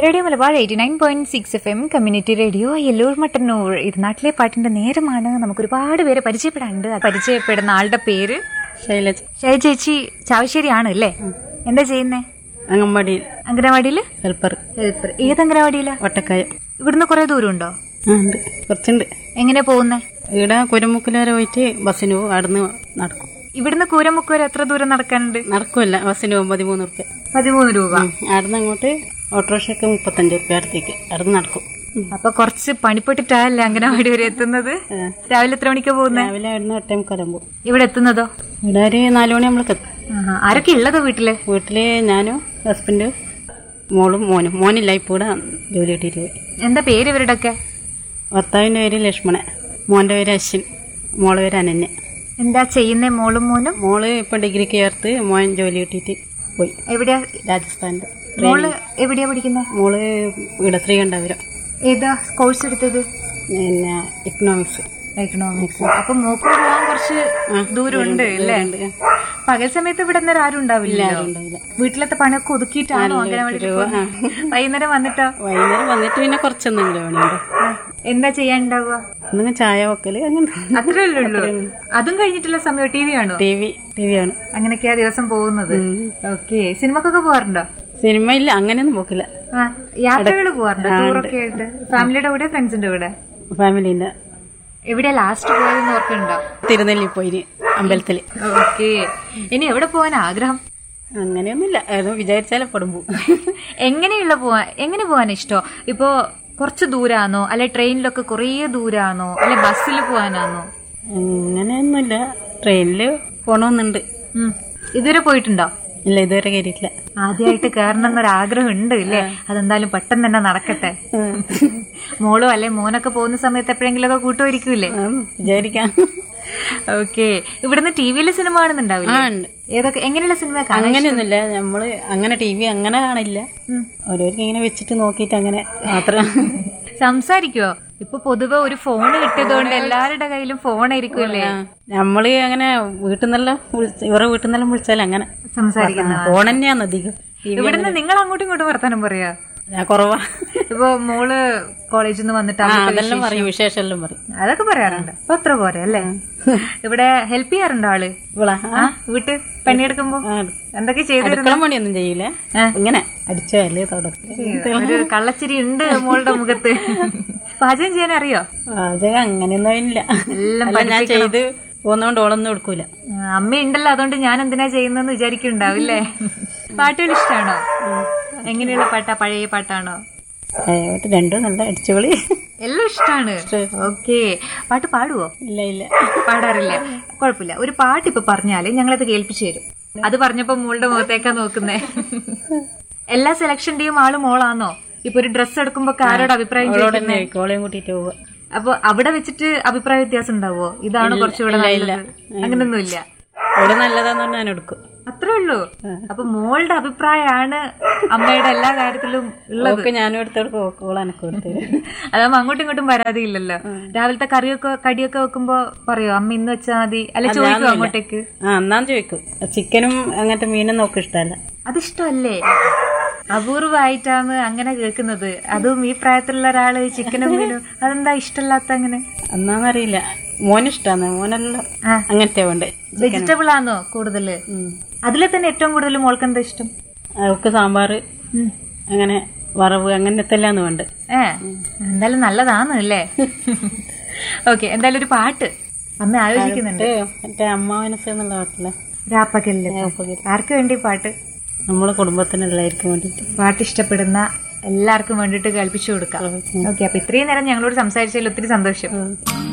Radio Malabar eighty nine point six F M community radio എല്ലൂർ മട്ടന്നൂർ ഇത് നാട്ടിലെ പാട്ടിന്റെ നേരമാണ് നമുക്ക് ഒരുപാട് പേരെ പരിചയപ്പെടാനുണ്ട് ആ പരിചയപ്പെടുന്ന ആളുടെ പേര് ശൈലജ ശൈല ചേച്ചി ചാവശ്ശേരിയാണ് അല്ലേ എന്താ ചെയ്യുന്നേ അംഗൻവാടിയിൽ അംഗനവാടിയിൽ ഹെൽപ്പർ ഹെൽപ്പർ ഏത് അംഗനവാടിയിലാ വട്ടക്കായ ഇവിടുന്ന് കുറെ ദൂരം ഉണ്ടോ ആ ഉണ്ട് കുറച്ചുണ്ട് എങ്ങനെ പോകുന്നേ ഇവിടെ കുരമുക്കിൽ വരെ പോയിട്ട് ബസ്സിന് പോകും അവിടുന്ന് നടക്കും ഇവിടുന്ന് കൂരമുക്ക് വരെ എത്ര ദൂരം നടക്കാനുണ്ട് നടക്കുമല്ല ബസ്സിന് പോകും പതിമൂന്ന് റുപ്യ പതിമൂന്ന് രൂപ അവിടുന്ന് അങ്ങോട്ട് ഓട്ടോറിക്ഷയ്ക്ക് മുപ്പത്തഞ്ച് റുപ്യ അടുത്തേക്ക് അവിടുന്ന് നടക്കും അപ്പൊ കുറച്ച് പണിപ്പെട്ടിട്ടല്ലേ അംഗനവാടി വരെ എത്തുന്നത് രാവിലെ എത്ര മണിക്കാ പോകുന്നേ രാവിലെ അവിടുന്ന് എട്ടേ മുക്കാലും പോകും ഇവിടെ എത്തുന്നതോ ഇവിടെ ഒരു നാല് മണി നമ്മളൊക്കെ എത്തും ആഹാ. ആരൊക്കെ ഉള്ളത് വീട്ടില് വീട്ടില് ഞാനും ഹസ്ബൻഡ് മോളും മോനും മോനില്ല ഇപ്പോൾ ഇവിടെ ജോലി കിട്ടിയിട്ട് പോയി എന്താ പേര് ഇവരുടെ ഒക്കെ ഭർത്താവിൻ്റെ പേര് ലക്ഷ്മണൻ മോൻ്റെ പേര് അശ്വിൻ മോളെ പേര് അനന്യ എന്താ ചെയ്യുന്നേ മോളും മോനും മോള് ഇപ്പം ഡിഗ്രിക്ക് ചേർത്ത് മോൻ ജോലി കിട്ടിയിട്ട് പോയി എവിടെയാ രാജസ്ഥാനിൽ മോള് എവിടെയാ പഠിക്കുന്നേ മോള് ഇവിടെ ശ്രീകണ്ഠപുരം ഏതാ കോഴ്സ് എടുത്തത് പിന്നെ ഇക്കണോമിക്സ് എക്കണോമിക്സ് അപ്പൊ മോക്ക് പോകാൻ കുറച്ച് ദൂരമുണ്ട് അല്ലേ പകൽ സമയത്ത് ഇവിടെ നേരം ആരും ഉണ്ടാവില്ല ഉണ്ടാവില്ല വീട്ടിലത്തെ പണിയൊക്കെ ഒതുക്കിയിട്ടാണോ അംഗനവാടി വൈകുന്നേരം വന്നിട്ടോ വൈകുന്നേരം വന്നിട്ട് പിന്നെ കുറച്ചൊന്നെങ്കിലും പണിയുണ്ട് ആ. എന്താ ചെയ്യാനുണ്ടാവുക എന്തെങ്കിലും ചായ വെക്കല് അങ്ങനെ അത്രയല്ലേ ഉള്ളൂ അതും കഴിഞ്ഞിട്ടുള്ള സമയം ടി വി ആണോ ടി വി ടി വി ആണ് അങ്ങനെയൊക്കെയാ ദിവസം പോകുന്നത് ഓക്കെ സിനിമക്കൊക്കെ പോവാറുണ്ടോ സിനിമ ഇല്ല അങ്ങനെയൊന്നും പോക്കില്ല ആ യാത്രകൾ പോവാറുണ്ടോ ടൂറൊക്കെ ആയിട്ട് ഫാമിലിയുടെ കൂടെ ഫ്രണ്ട്സിന്റെ കൂടെ ഫാമിലിന്റെ എവിടെയാ ലാസ്റ്റ് പോയതെന്ന് ഓർക്കുന്നുണ്ടോ തിരുനെല്ലി പോയി അമ്പലത്തില് ഓക്കെ ഇനി എവിടെ പോവാൻ ആഗ്രഹം അങ്ങനെയൊന്നുമില്ല ഏതോ വിചാരിച്ചാലേ പെടുമ്പോ എങ്ങനെയുള്ള പോവാൻ എങ്ങനെ പോവാൻ ഇഷ്ടോ ഇപ്പോ കുറച്ച് ദൂരാണോ അല്ലെ ട്രെയിനിലൊക്കെ കുറേ ദൂരാണോ അല്ലെ ബസ്സിൽ പോവാനാണോ അങ്ങനെയൊന്നുമില്ല ട്രെയിനില് പോണമെന്നുണ്ട് ഉം. ഇതുവരെ പോയിട്ടുണ്ടോ ഇല്ല ഇതുവരെ കയറിയിട്ടില്ല ആദ്യമായിട്ട് കയറണം എന്നൊരാഗ്രഹം ഉണ്ട് ഇല്ലേ അതെന്തായാലും പെട്ടെന്ന് തന്നെ നടക്കട്ടെ മോളും അല്ലെ മോനൊക്കെ പോകുന്ന സമയത്ത് എപ്പോഴെങ്കിലും ഒക്കെ കൂട്ടുമായിരിക്കൂലേ ആ, വിചാരിക്കാം ഓക്കെ ഇവിടുന്ന് ടി വിയിലെ സിനിമ കാണുന്നുണ്ടാവില്ലേ ആ ഉണ്ട് ഏതൊക്കെ എങ്ങനെയുള്ള സിനിമ കാണാൻ അങ്ങനെയൊന്നുമില്ല നമ്മള് അങ്ങനെ ടി വി അങ്ങനെ കാണില്ല ഉം. ഓരോർക്ക് ഇങ്ങനെ വെച്ചിട്ട് നോക്കിയിട്ട് അങ്ങനെ മാത്രം സംസാരിക്കുവോ ഇപ്പൊ പൊതുവെ ഒരു ഫോൺ കിട്ടിയതുകൊണ്ട് എല്ലാവരുടെ കയ്യിലും ഫോൺ ആയിരിക്കുമല്ലേ ആ, നമ്മള് അങ്ങനെ വീട്ടിൽ നിന്നെല്ലാം വിളിച്ച ഇവരെ വീട്ടിൽ നിന്നെല്ലാം വിളിച്ചാൽ അങ്ങനെ സംസാരിക്കുന്ന ഫോൺ തന്നെയാണ് അധികം ഇവിടുന്ന് നിങ്ങൾ അങ്ങോട്ടും ഇങ്ങോട്ടും വർത്താനം പറയാ ഞാൻ കുറവാ ഇപ്പൊ മോള് കോളേജിൽ നിന്ന് വന്നിട്ട് ആ അവിടുത്തെ അതെല്ലാം പറയും വിശേഷം എല്ലാം പറയും അതൊക്കെ പറയാറുണ്ട് അപ്പൊ അത്ര പോരെ അല്ലേ ഇവിടെ ഹെൽപ്പ് ചെയ്യാറുണ്ടോ ആള് ഇവളാ ആ വീട്ട് പണിയെടുക്കുമ്പോ ആ, എന്തൊക്കെ ചെയ്തു അടുക്കള പണിയൊന്നും ചെയ്യില്ല ആ. ഇങ്ങനെ അടിച്ചല്ലേ തുടക്കം ഒരു കള്ളച്ചിരി ഉണ്ട് മോളുടെ മുഖത്ത് പാചകം ചെയ്യാൻ അറിയോ അത് അങ്ങനെയൊന്നും ഇല്ല എല്ലാം അല്ല ഞാൻ ചെയ്ത് പോകുന്നോണ്ട് ഓളൊന്നും എടുക്കൂല ആ, അമ്മ ഉണ്ടല്ലോ അതുകൊണ്ട് ഞാൻ എന്തിനാ ചെയ്യുന്നെന്ന് വിചാരിക്കുന്നുണ്ടാവില്ലേ പാട്ടുകൾ ഇഷ്ടാണോ എങ്ങനെയുള്ള പാട്ടാ പഴയ പാട്ടാണോ ഏട്ട് രണ്ടും നല്ല അടിച്ചുപൊളി എല്ലാം ഇഷ്ടാണ് ഓക്കെ പാട്ട് പാടുവോ ഇല്ല ഇല്ല പാടാറില്ല കുഴപ്പമില്ല ഒരു പാട്ട് ഇപ്പൊ പറഞ്ഞാല് ഞങ്ങളത് കേൾപ്പിച്ചു തരും അത് പറഞ്ഞപ്പോ മോളുടെ മുഖത്തേക്കാ നോക്കുന്നേ എല്ലാ സെലക്ഷന്റെയും ആള് മോളാന്നോ ഇപ്പൊ ഒരു ഡ്രസ്സ് എടുക്കുമ്പോ ആരോട് അഭിപ്രായം അവളോട് ചോദിക്കുന്നേ തന്നെ ആയിരിക്കും, ഓളെയും കൂട്ടിയിട്ട് പോവുക അപ്പൊ അവിടെ വെച്ചിട്ട് അഭിപ്രായ വ്യത്യാസം ഉണ്ടാവോ ഇതാണ് കുറച്ചുകൂടെ നല്ലത് അങ്ങനൊന്നുമില്ല ഓള് നല്ലതാന്ന് പറഞ്ഞാൽ ഞാൻ എടുക്കും അത്രേ ഉള്ളൂ അപ്പൊ മോളുടെ അഭിപ്രായമാണ് അമ്മയുടെ എല്ലാ കാര്യത്തിലും ഉള്ളത് ഓക്കെ ഞാനും എടുത്തെടുക്കും ഓക്ക് ഓൾ എനക്ക് കൊടുത്തരും അതാവുമ്പോ അങ്ങോട്ടും ഇങ്ങോട്ടും പരാതിയില്ലല്ലോ രാവിലത്തെ കറിയൊക്കെ കടിയൊക്കെ വെക്കുമ്പോ പറയോ അമ്മ ഇന്ന് വെച്ചാ മതി അല്ലെ ചോദിക്കോ അങ്ങോട്ടേക്ക് ആ എന്നാന്ന് ചോദിക്കും ചിക്കനും അങ്ങനത്തെ മീനും നോക്കും ഇഷ്ടമല്ല അതിഷ്ടമല്ലേ അപൂർവമായിട്ടാണ് അങ്ങനെ കേൾക്കുന്നത് അതും ഈ പ്രായത്തിലുള്ള ഒരാള് ചിക്കനും മീനും അതെന്താ ഇഷ്ടമല്ലാത്ത അങ്ങനെ എന്നാന്നറിയില്ല മോനിഷ്ടാന്ന് മോനെല്ലാം ആ. അങ്ങനത്തെ വേണ്ടേ വെജിറ്റബിൾ ആണോ കൂടുതല് അതിലെ തന്നെ ഏറ്റവും കൂടുതൽ മോൾക്ക് എന്താ ഇഷ്ടം അവൾക്ക് സാമ്പാർ അങ്ങനെ വറവ് അങ്ങനത്തെ എല്ലാം വേണ്ട ഏ എന്തായാലും നല്ലതാണ് അല്ലേ ഓക്കെ എന്തായാലും ഒരു പാട്ട് അമ്മ ആലോചിക്കുന്നുണ്ട് മറ്റേ അമ്മ മനസ്സ് എന്നുള്ള പാട്ടില്ല രാപ്പകലില് ആർക്ക് വേണ്ടി പാട്ട് നമ്മളെ കുടുംബത്തിനുള്ളവർക്ക് വേണ്ടിയിട്ട് പാട്ട് ഇഷ്ടപ്പെടുന്ന എല്ലാവർക്കും വേണ്ടിയിട്ട് കേൾപ്പിച്ചു കൊടുക്കാം ഓക്കെ അപ്പൊ ഇത്രയും നേരം ഞങ്ങളോട് സംസാരിച്ചതിൽ ഒത്തിരി സന്തോഷം